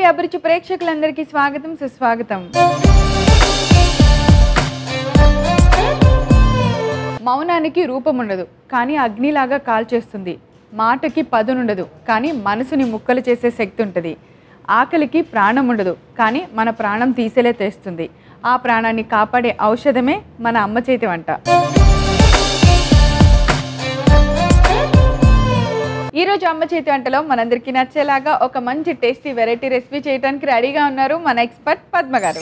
అభిరుచి ప్రేక్షకులందరికీ స్వాగతం సుస్వాగతం మౌనానికి రూపం ఉండదు కానీ అగ్నిలాగా కాల్చేస్తుంది మాటకి పదునుండదు కానీ మనసుని ముక్కలు చేసే శక్తి ఉంటుంది ఆకలికి ప్రాణం ఉండదు కానీ మన ప్రాణం తీసేలే తెస్తుంది ఆ ప్రాణాన్ని కాపాడే ఔషధమే మన అమ్మ చేతి వంట ఈ రోజు అమ్మ చేతి వంటలో మనందరికీ నచ్చేలాగా ఒక మంచి టేస్టీ వెరైటీ రెసిపీ చేయడానికి రెడీగా ఉన్నారు మన ఎక్స్పర్ట్ పద్మ గారు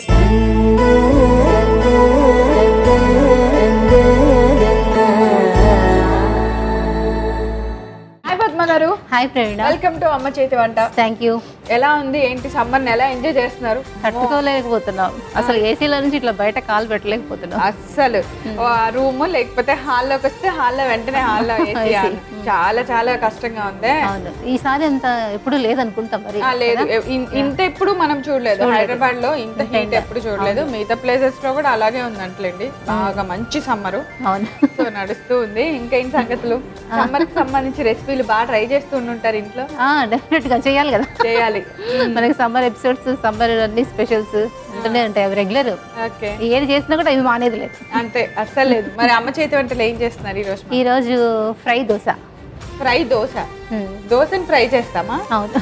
హాయ్ పద్మ గారు హాయ్ ప్రవీణ వెల్కమ్ టు అమ్మ చేతి వంట థ్యాంక్ యూ ఎలా ఉంది ఏంటి సమ్మర్ ఎలా ఎంజాయ్ చేస్తున్నారు తట్టుకోలేకపోతున్నాం అసలు ఏసీలో నుంచి ఇట్లా బయట కాలు పెట్టలేకపోతున్నాం అస్సలు రూమ్ లేకపోతే హాల్లోకి వస్తే హాల్లో వెంటనే హాల్లో ఏసీ AC. ఆన్. చాలా చాలా కష్టంగా ఉంది అవును ఈసారి అంత ఎప్పుడు లేదనుకుంటాం మరి ఆ, లేదు ఇన్- ఇంత ఎప్పుడు మనం చూడలేదు హైదరాబాద్ లో ఇంత హీట్ ఎప్పుడు చూడలేదు మిగతా ప్లేసెస్ లో కూడా అలాగే ఉందంటలేండి బాగా మంచి సమ్మర్ అవును సో నడుస్తూ ఉంది ఇంకేం సంగతులు సమ్మర్ కి సంబంధించి రెసిపీలు బాగా ట్రై చేస్తూ ఉంటారు ఇంట్లో డెఫినెట్ గా చేయాలి కదా చేయాలి మనకి సమ్మర్ ఎపిసోడ్స్ సమ్మర్ అన్ని స్పెషల్స్ ఉంటూనే ఉంటాయి అవి రెగ్యులర్ ఓకే ఏది చేసినా కూడా ఇవి మానేది లేదు అంతే అస్సలు లేదు మరి అమ్మ చేతి వంటలు ఏం చేస్తున్నారు ఈ రోజు ఈ రోజు fry dosa fry dosa Hmm. దోశని ఫ్రై చేస్తామా అవును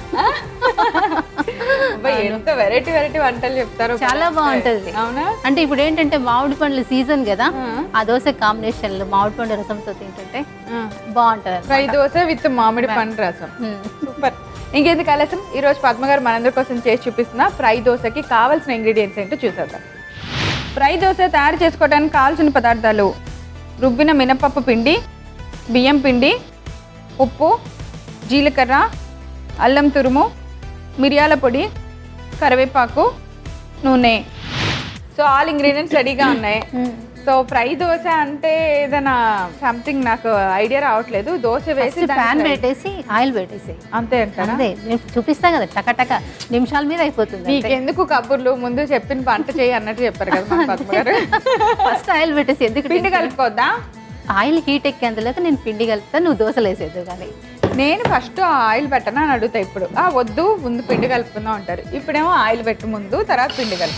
అబ్బాయి, ఎంత వెరైటీ వెరైటీ వంటలు చెప్తారు చాలా బాగుంటది అవునా అంటే ఇప్పుడు ఏంటంటే మామిడి పండ్ల సీజన్ కదా ఆ దోశ కాంబినేషన్ లో మామిడి పండు రసంతో తింటుంటే బాగుంటది ఫ్రై దోశ విత్ మామిడి పండు రసం సూపర్ ఇంకెందుకు ఆలస్యం ఈ రోజు పద్మ గారు మనందరి కోసం చేసి చూపిస్తున్న ఫ్రై దోశకి కావాల్సిన ఇంగ్రీడియంట్స్ ఏంటో చూసేద్దాం ఫ్రై దోశ తయారు చేసుకోవడానికి కావాల్సిన పదార్థాలు రుబ్బిన మినపప్పు పిండి బియ్యం పిండి ఉప్పు జీలకర్ర అల్లం తురుము మిరియాల పొడి కరివేపాకు నూనె సో ఆల్ ఇంగ్రీడియంట్స్ రెడీగా ఉన్నాయి సో ఫ్రై దోశ అంటే ఏదైనా సంథింగ్ నాకు ఐడియా రావట్లేదు దోశ వేసి దాన్ని ప్యాన్ fry- పెట్టేసి ఆయిల్ పెట్టేసి అంతే అంటారా అంతే నేను చూపిస్తా కదా టక టక నిమిషాల మీద అయిపోతుంది నీకెందుకు కబుర్లు ముందు చెప్పిన పంట చేయి అన్నట్టు చెప్పారు కదా మన పద్మ గారు ఫస్ట్ ఆయిల్ పెట్టేసి ఎందుకు పిండి కలుపుకోద్దా ఆయిల్ హీట్ ఎక్కేంతలోకి నేను పిండి కలుపుతా నువ్వు దోశలు వేసేద్దు కానీ నేను ఫస్ట్ ఆయిల్ పెట్టనా అని అడుగుతా ఇప్పుడు ఆ వద్దు ముందు పిండి కలుపుకుందాం అంటారు ఇప్పుడేమో ఆయిల్ పెట్టు ముందు తర్వాత పిండి కలుపు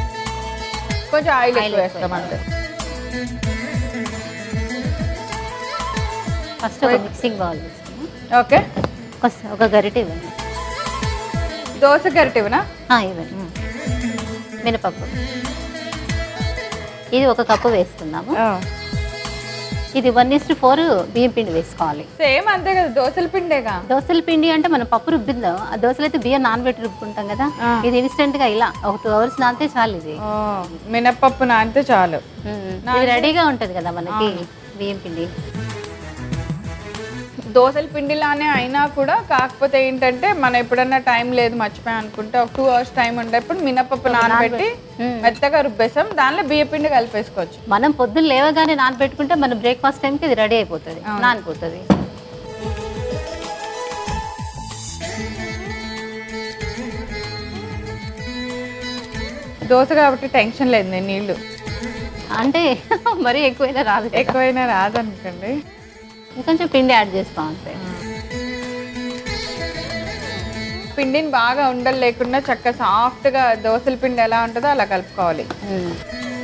కొంచెం ఆయిల్ ఆయిల్ ఎక్కువ ఎక్కువ వేస్తాం అంతే ఫస్ట్ ఒక మిక్సింగ్ బౌల్ తీసుకున్నాం ఓకే ఒక- ఒక గరిటె ఇవ్వండి దోశ గరిటెవనా ఆ, ఇవ్వండి మినపప్పు ఇది ఒక కప్పు వేసుకుందాము ఇది వన్ ఇస్ ఫోర్ బియ్యం పిండి వేసుకోవాలి సేమ్ అంతే కదా దోశల పిండేగా దోశల పిండి అంటే మనం పప్పు రుబ్బిందాం ఆ దోశలు అయితే బియ్యం నానబెట్టి రుబ్బుకుంటాం కదా ఆ. ఇది ఇన్స్టెంట్ గా ఇలా ఒక టూ అవర్స్ నానితే చాలు ఇది ఓ, మినప్పప్పు నానితే చాలు ఉమ్. ఇది రెడీగా ఉంటది కదా మనకి బియ్యం పిండి దోశల పిండిలానే అయినా కూడా కాకపోతే ఏంటంటే మనం ఎప్పుడన్నా టైం లేదు మర్చిపోయాం అనుకుంటే ఒక టూ అవర్స్ టైం ఉండేప్పుడు మినపప్పు నానబెట్టి మ్మ్. మెత్తగా రుబ్బేసాం దానిలో బియ్య పిండి కలిపేసుకోవచ్చు మనం పొద్దున్న లేవగానే నానబెట్టుకుంటే మన బ్రేక్ఫాస్ట్ టైంకి ఇది రెడీ అయిపోతుంది నానిపోతుంది దోశ కాబట్టి టెన్షన్ లేదు నేను నీళ్ళు అంటే మరీ ఎక్కువైనా రాదు కదా. ఎక్కువైనా రాదనుకోండి ఇంకొంచెం పిండి యాడ్ చేస్తాం అంతే పిండిని బాగా ఉండలు లేకుండా చక్కగా సాఫ్ట్గా దోశల పిండి ఎలా ఉంటుందో అలా కలుపుకోవాలి ఉమ్.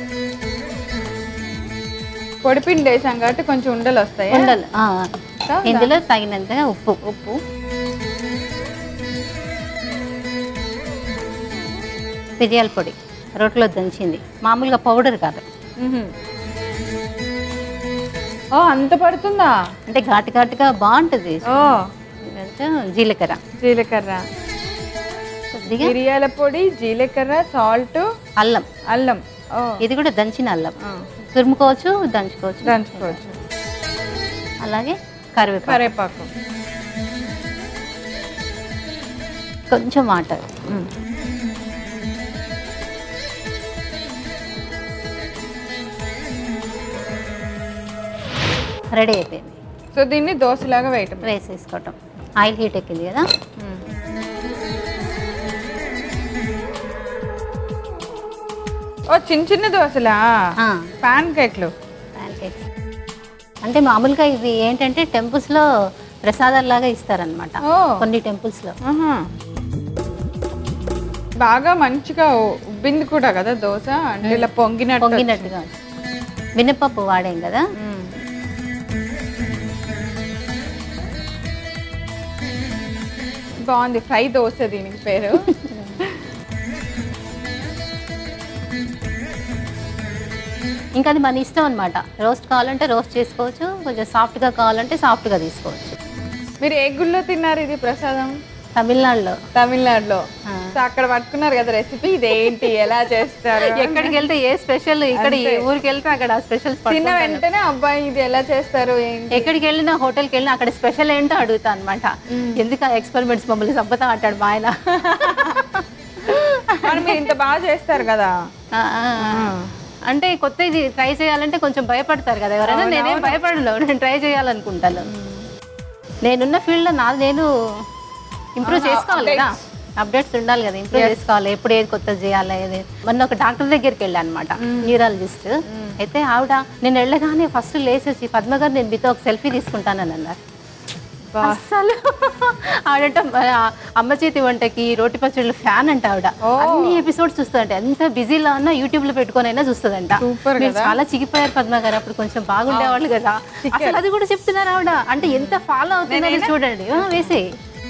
పొడి పిండి వేసాం కాబట్టి కొంచెం ఉండలు వస్తాయి ఉండలు ఆ. సో ఇందులో తగినంతగా ఉప్పు ఉప్పు మిరియాల పొడి రోట్లో దంచింది మామూలుగా పౌడర్ కాదు మ్హూ. ఓ అంత పడుతుందా అంటే ఘాటు ఘాటుగా బాగుంటుంది ఓ కొంచెం జీలకర్ర జీలకర్ర కొద్దిగా మిరియాల పొడి జీలకర్ర సాల్ట్ అల్లం అల్లం ఓ ఇది కూడా దంచిన అల్లం ఆ, తురుముకోవచ్చు దంచుకోవచ్చు దంచుకోవచ్చు అలాగే కరివేపాకు కరేపాకు కొంచెం వాటర్ మ్. రెడీ అయిపోయింది సో దీన్ని దోశలాగా వేయటం వేసేసుకోవటం ఆయిల్ హీట్ ఎక్కింది కదా మ్. ఓ చిన్న చిన్న దోశలా పాన్ కేక్లు ప్యాన్ కేక్స్ అంటే మామూలుగా ఇవి ఏంటంటే టెంపుల్స్లో ప్రసాదాలు లాగా ఇస్తారనమాట ఓ కొన్ని టెంపుల్స్లో ఆహా. బాగా మంచిగా ఉబ్బింది కూడా కదా దోశ అంటే ఇలా పొంగినట్టు పొంగినట్టుగా మినపప్పు వాడాం కదా మ్మ్. బాగుంది ఫ్రై దోశ దీనికి పేరు ఇంకా అది మన ఇష్టం అనమాట రోస్ట్ కావాలంటే రోస్ట్ చేసుకోవచ్చు కొంచెం సాఫ్ట్గా కావాలంటే సాఫ్ట్గా తీసుకోవచ్చు మీరు ఏ గుళ్ళో తిన్నారు ఇది ప్రసాదం తమిళనాడులో తమిళనాడులో ఆ. సో అక్కడ పట్టుకున్నారు కదా రెసిపీ ఇదేంటి ఎలా చేస్తారు ఎక్కడికి వెళ్తే ఏ స్పెషల్ ఇక్కడ ఏ ఊరికి వెళ్తే అక్కడ స్పెషల్ తిన్న వెంటనే అబ్బాయి ఇది ఎలా చేస్తారు ఏంటి ఎక్కడికి వెళ్ళినా హోటల్కి వెళ్ళినా అక్కడ స్పెషల్ ఏంటో అడుగుతా అనమాట ఎందుకు ఆ ఎక్స్పెరిమెంట్స్ మమ్మల్ని సంపద అంటాడు మా ఆయన మరి మీరు ఇంత బాగా చేస్తారు కదా ఆ, ఆ. అంటే కొత్త ఇది ట్రై చేయాలంటే కొంచెం భయపడతారు కదా ఎవరైనా నేనేం భయపడను నేను ట్రై చేయాలనుకుంటాను నేనున్న ఫీల్డ్లో నాది నేను ఇంప్రూవ్ చేసుకోవాలి కదా అప్డేట్స్ ఉండాలి కదా ఇంప్రూవ్ చేసుకోవాలి ఎప్పుడు ఏది కొత్తది చేయాలి ఏది మొన్న ఒక డాక్టర్ దగ్గరికి వెళ్ళాను అనమాట న్యూరాలజిస్ట్ అయితే ఆవిడ నేను వెళ్ళగానే ఫస్ట్ లేసేసి పద్మ గారు నేను మీతో ఒక సెల్ఫీ తీసుకుంటానని అన్నారు అస్సలు ఆవిడంట మన అమ్మ చేతి వంటకి రోటి పచ్చళ్ళు ఫ్యాన్ అంట ఆవిడ అన్ని ఎపిసోడ్స్ చూస్తుందంట ఎంత బిజీలో ఉన్నా యూట్యూబ్ లో పెట్టుకొని అయినా చూస్తుందంట Super మీరు చాలా చిగిపోయారు పద్మ గారు అప్పుడు కొంచెం బాగుండేవాళ్ళు కదా అసలు అది కూడా చెప్తున్నారు ఆవిడ అంటే ఎంత ఫాలో అవుతుందని చూడండి ఆ, వేసి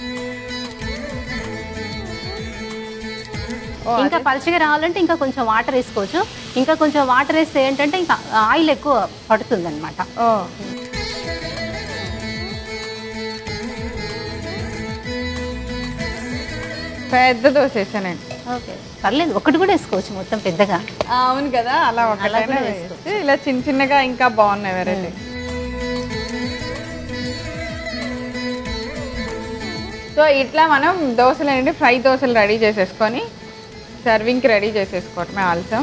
ఇంకా పలుచగా రావాలంటే ఇంకా కొంచెం వాటర్ వేసుకోవచ్చు ఇంకా కొంచెం వాటర్ వేస్తే ఏంటంటే ఇంకా ఆయిల్ ఎక్కువ పడుతుంది అనమాట ఓ పెద్ద దోశ వేసానండి ఓకే పర్లేదు ఒకటి కూడా వేసుకోవచ్చు మొత్తం పెద్దగా అవును కదా అలా ఒకటైనా కూడా వేస్తే ఇలా చిన్న చిన్నగా ఇంకా బాగున్నాయి వెరైటీ సో ఇట్లా మనం దోశలు ఏంటి ఫ్రై దోశలు రెడీ చేసేసుకొని సర్వింగ్కి రెడీ చేసేసుకోవటమే ఆల్సం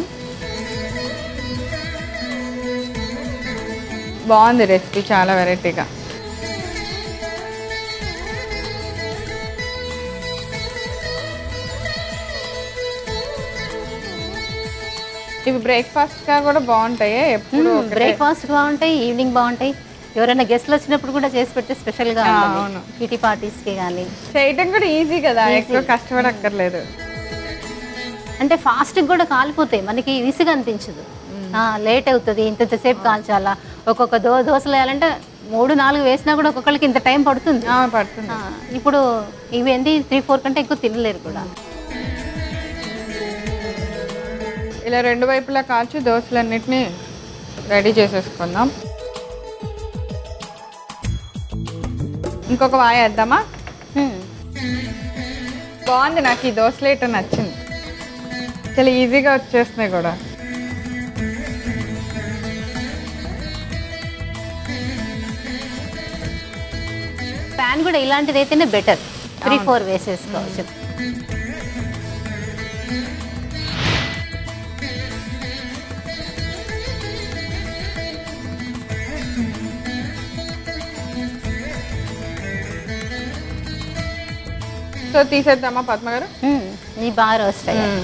బాగుంది రెసిపీ చాలా వెరైటీగా ఇవి బ్రేక్ఫాస్ట్గా కూడా బాగుంటాయి ఎప్పుడు ఒకటే. బ్రేక్ఫాస్ట్ బాగుంటాయి ఈవినింగ్ బాగుంటాయి ఎవరైనా గెస్ట్లు వచ్చినప్పుడు కూడా చేసి పెడితే స్పెషల్గా ఆ, ఉంటుంది అవును. కిటీ పార్టీస్కి కానీ చేయటం కూడా ఈజీ కదా ఎక్కువ కష్టపడక్కర్లేదు అంటే ఫాస్ట్గా కూడా కాలిపోతాయి మనకి విసుగు అనిపించదు లేట్ అవుతుంది ఇంతసేపు కాల్చాలా ఒక్కొక్క దో దోశలు వేయాలంటే మూడు నాలుగు వేసినా కూడా ఒక్కొక్కరికి ఇంత టైం పడుతుంది ఆ, పడుతుంది ఆ, ఇప్పుడు ఇవి ఏంటి త్రీ ఫోర్ కంటే ఎక్కువ తినలేరు కూడా ఇలా రెండు వైపులా కాల్చి దోశలన్నిటిని రెడీ చేసేసుకుందాం ఇంకొక వాయి వేద్దామా హ్మ్. బాగుంది నాకు ఈ దోశలు ఇట్లా నచ్చింది చాలా ఈజీగా వచ్చేస్తున్నాయి కూడా ప్యాన్ కూడా ఇలాంటిది అయితేనే బెటర్ త్రీ ఫోర్ వేసేసుకోవచ్చు సో తీసేద్దామా పద్మ గారు హ్మ్. ఇవి బాగా రోస్ట్ అయ్యాయి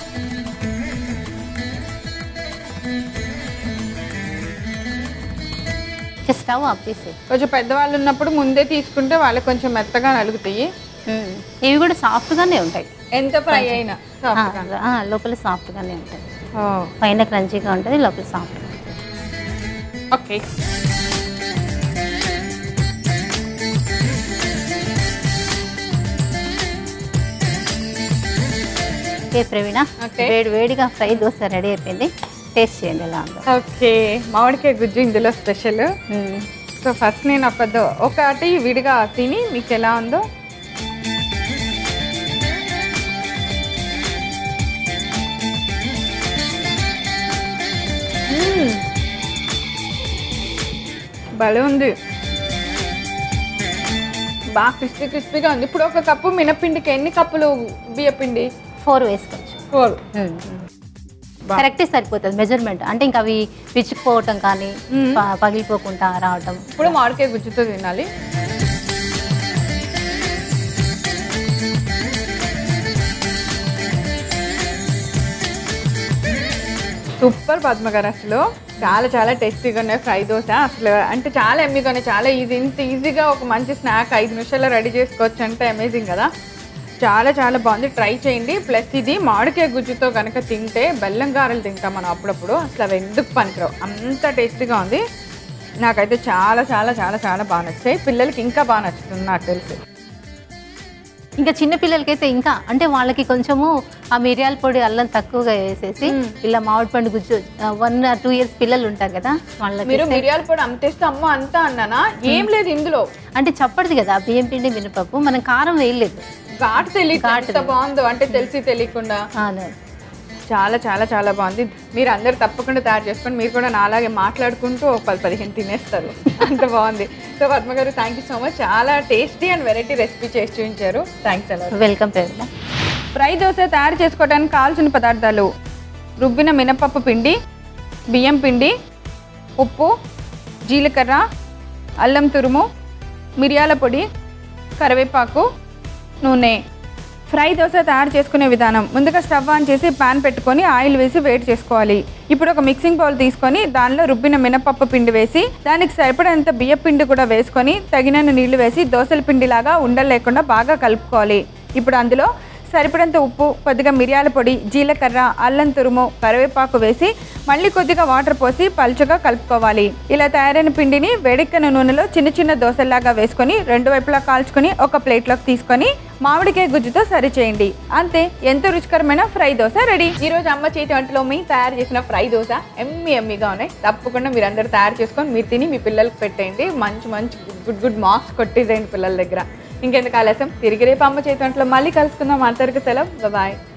జస్ట్ స్టవ్ ఆఫ్ చేసి కొంచెం పెద్దవాళ్ళు ఉన్నప్పుడు ముందే తీసుకుంటే వాళ్ళకి కొంచెం మెత్తగా నలుగుతాయి ఇవి కూడా సాఫ్ట్గానే ఉంటాయి ఎంత ఫ్రై అయినా ఆ, ఆ, లోపల సాఫ్ట్గానే ఉంటాయి ఓ, పైన క్రంచీగా ఉంటుంది లోపల soft okay okay Praveena Okay. వేడి వేడిగా ఫ్రై దోశ రెడీ అయిపోయింది టేస్ట్ చేయండి ఎలా ఉందో ఓకే మామిడికాయ గుజ్జు ఇందులో స్పెషల్ మ్మ్. సో ఫస్ట్ నేను ఒక దో- ఒకటి విడిగా తిని మీకు ఎలా ఉందో మ్మ్. భలే ఉంది బాగా క్రిస్పీ క్రిస్పీగా ఉంది ఇప్పుడు ఒక కప్పు మినపిండికి ఎన్ని కప్పులు బియ్యపిండి ఫోర్ వేసుకోవచ్చు ఫోర్ బా. కరెక్టే సరిపోతుంది మెజర్మెంట్ అంటే ఇంకా అవి పిచ్చుకుపోవటం కానీ మ్మ్. ప- పగిలిపోకుండా రావటం ఇప్పుడు మామిడికాయ గుజ్జుతో తినాలి సూపర్ పద్మ గారు అసలు చాలా చాలా టేస్టీగా ఉన్నాయి ఫ్రై దోశ అసలు అంటే చాలా ఎమ్మిగా ఉన్నాయి చాలా ఈజీ ఇంత ఈజీగా ఒక మంచి స్నాక్ ఐదు నిమిషాల్లో రెడీ చేసుకోవచ్చు అంటే అమేజింగ్ కదా చాలా చాలా బాగుంది ట్రై చేయండి ప్లస్ ఇది మామిడికాయ గుజ్జుతో కనుక తింటే బెల్లం గారెలు తింటాం మనం అప్పుడప్పుడు అసలు అవి ఎందుకు పనికిరావు అంత టేస్టీగా ఉంది నాకైతే చాలా చాలా చాలా చాలా బాగా నచ్చాయి పిల్లలకి ఇంకా బాగా నచ్చుతుంది నాకు తెలిసి ఇంకా చిన్న పిల్లలకైతే ఇంకా అంటే వాళ్ళకి కొంచెము ఆ మిరియాల పొడి అల్లం తక్కువగా వేసేసి ఇలా మామిడి పండు గుజ్జు వన్ ఆర్ టూ ఇయర్స్ పిల్లలు ఉంటారు కదా వాళ్ళకి మీరు మిరియాల పొడి అమ్మతేస్తే అమ్మ అంతా అన్నానా ఏం లేదు ఇందులో అంటే చప్పటిది కదా బియ్యం పిండి మినపప్పు మనం కారం వేయలేదు ఘాటు తెలియదు ఎంత బాగుందో అంటే తెలిసి తెలియకుండా అదే చాలా చాలా చాలా బాగుంది మీరు అందరు తప్పకుండా తయారు చేసుకొని మీరు కూడా నాలాగే మాట్లాడుకుంటూ ఒక పది పదిహేను తినేస్తారు అంత బాగుంది so Padma garu thank you so much చాలా టేస్టీ అండ్ వెరైటీ రెసిపీ చేసి చూపించారు థ్యాంక్స్ అలా వెల్కమ్ ప్రేమ ఫ్రై దోశ తయారు చేసుకోవడానికి కావాల్సిన పదార్థాలు రుబ్బిన మినపప్పు పిండి బియ్యం పిండి ఉప్పు జీలకర్ర అల్లం తురుము మిరియాల పొడి కరివేపాకు నూనె ఫ్రై దోశ తయారు చేసుకునే విధానం ముందుగా స్టవ్ ఆన్ చేసి పాన్ పెట్టుకొని ఆయిల్ వేసి వేడి చేసుకోవాలి ఇప్పుడు ఒక మిక్సింగ్ బౌల్ తీసుకొని దానిలో రుబ్బిన మినపప్పు పిండి వేసి దానికి సరిపడంత బియ్య పిండి కూడా వేసుకొని తగినన్ని నీళ్లు వేసి దోశల పిండిలాగా ఉండలు లేకుండా బాగా కలుపుకోవాలి ఇప్పుడు అందులో సరిపడంత ఉప్పు కొద్దిగా మిరియాల పొడి జీలకర్ర అల్లం తురుము కరివేపాకు వేసి మళ్ళీ కొద్దిగా వాటర్ పోసి పలుచగా కలుపుకోవాలి ఇలా తయారైన పిండిని వేడెక్కన నూనెలో చిన్న చిన్న దోశల్లాగా వేసుకొని రెండు వైపులా కాల్చుకొని ఒక ప్లేట్లోకి తీసుకొని మామిడికాయ గుజ్జుతో సరి చేయండి అంతే ఎంతో రుచికరమైన ఫ్రై దోశ రెడీ ఈ రోజు అమ్మ చేతి వంటలో మీ తయారు చేసిన ఫ్రై దోశ ఎమ్మి ఎమ్మిగా ఉన్నాయి తప్పకుండా మీరు అందరు తయారు చేసుకొని మీరు తిని మీ పిల్లలకు పెట్టేయండి మంచి మంచి గుడ్ గుడ్ మార్క్స్ కొట్టేసేయండి పిల్లల దగ్గర ఇంకెందుకు ఆలస్యం తిరిగి రేపు అమ్మ చేతి వంటలో మళ్ళీ కలుసుకుందాం అంతవరకు సెలవు బాయ్